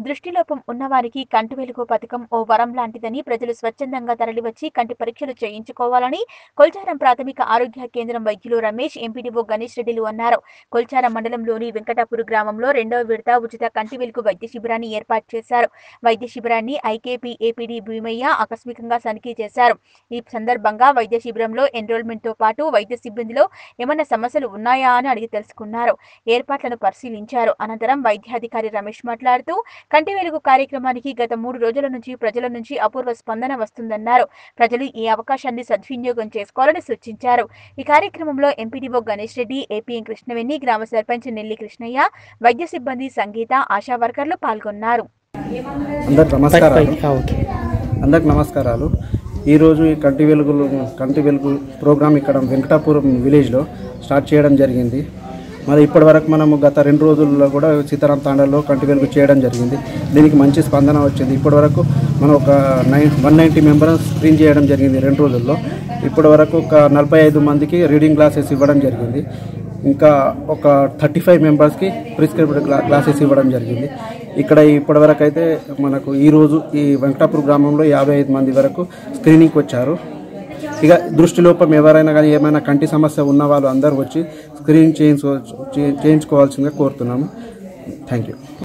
దృష్టిలోపం ఉన్నవారికి కంటి వెలుగు పథకం ఓ వరం లాంటిదని ప్రజలు స్వచ్ఛందంగా తరలివచ్చి కంటి పరీక్షలు చేయించుకోవాలని కొల్చారం ప్రాథమిక ఆరోగ్య కేంద్రం వైద్యులు రమేష్ ఎంపీడీఓ గణేష్ రెడ్డిలు అన్నారు కొల్చారం మండలంలోని వెంకటాపూర్ గ్రామంలో రెండవ విడత ఉచిత కంటి వెలుగు వైద్య శిబిరాన్ని ఏర్పాటు చేశారు వైద్య శిబిరాన్ని ఐకేపీ ఏపీడీ భీమయ్య ఆకస్మికంగా తనిఖీ చేశారు ఈ సందర్భంగా వైద్య శిబిరంలో ఎన్రోల్మెంట్ తో పాటు వైద్య సిబ్బందిలో ఏమైనా సమస్యలు ఉన్నాయా అని అడిగి తెలుసుకున్నారు ఏర్పాట్లను పరిశీలించారు అనంతరం వైద్యాధికారి రమేష్ మాట్లాడుతూ కంటి వెలుగు కార్యక్రమానికి గత మూడు రోజుల నుంచి ప్రజల నుంచి అపూర్వ స్పందన వస్తుందన్నారు ప్రజలు ఈ అవకాశాన్ని సద్వినియోగం చేసుకోవాలని సూచించారు ఈ కార్యక్రమంలో ఎంపీడీఓ గణేష్ రెడ్డి ఏపీఎం కృష్ణవేణి గ్రామ సర్పంచ్ నెల్లి కృష్ణయ్య వైద్య సిబ్బంది సంగీత ఆశా వర్కర్లు పాల్గొన్నారు అందరికి నమస్కారాలు అందరికి నమస్కారాలు ఈరోజు ఈ కంటి వెలుగులు కంటి వెలుగు ప్రోగ్రామ్ ఇక్కడ వెంకటాపురం విలేజ్లో స్టార్ట్ చేయడం జరిగింది మరి ఇప్పటివరకు మనము గత రెండు రోజుల్లో కూడా సీతారాం తాండాలో కంటి వెలుగు చేయడం జరిగింది దీనికి మంచి స్పందన వచ్చింది ఇప్పటివరకు మనం ఒక nine one ninety members screen చేయడం జరిగింది రెండు రోజుల్లో ఇప్పటివరకు ఒక నలభై ఐదు మందికి రీడింగ్ గ్లాసెస్ ఇవ్వడం జరిగింది ఇంకా ఒక థర్టీ ఫైవ్ మెంబర్స్కి ప్రిస్క్రిప్ట్ క్లా క్లాసెస్ ఇవ్వడం జరిగింది ఇక్కడ ఇప్పటివరకు అయితే మనకు ఈరోజు ఈ వెంకటాపూర్ గ్రామంలో యాభై ఐదు మంది వరకు స్క్రీనింగ్కి వచ్చారు ఇక దృష్టిలోపం ఎవరైనా కానీ ఏమైనా కంటి సమస్య ఉన్న వాళ్ళు అందరూ వచ్చి స్క్రీనింగ్ చేయించుకో చేయించుకోవాల్సిందిగా కోరుతున్నాము థ్యాంక్ యూ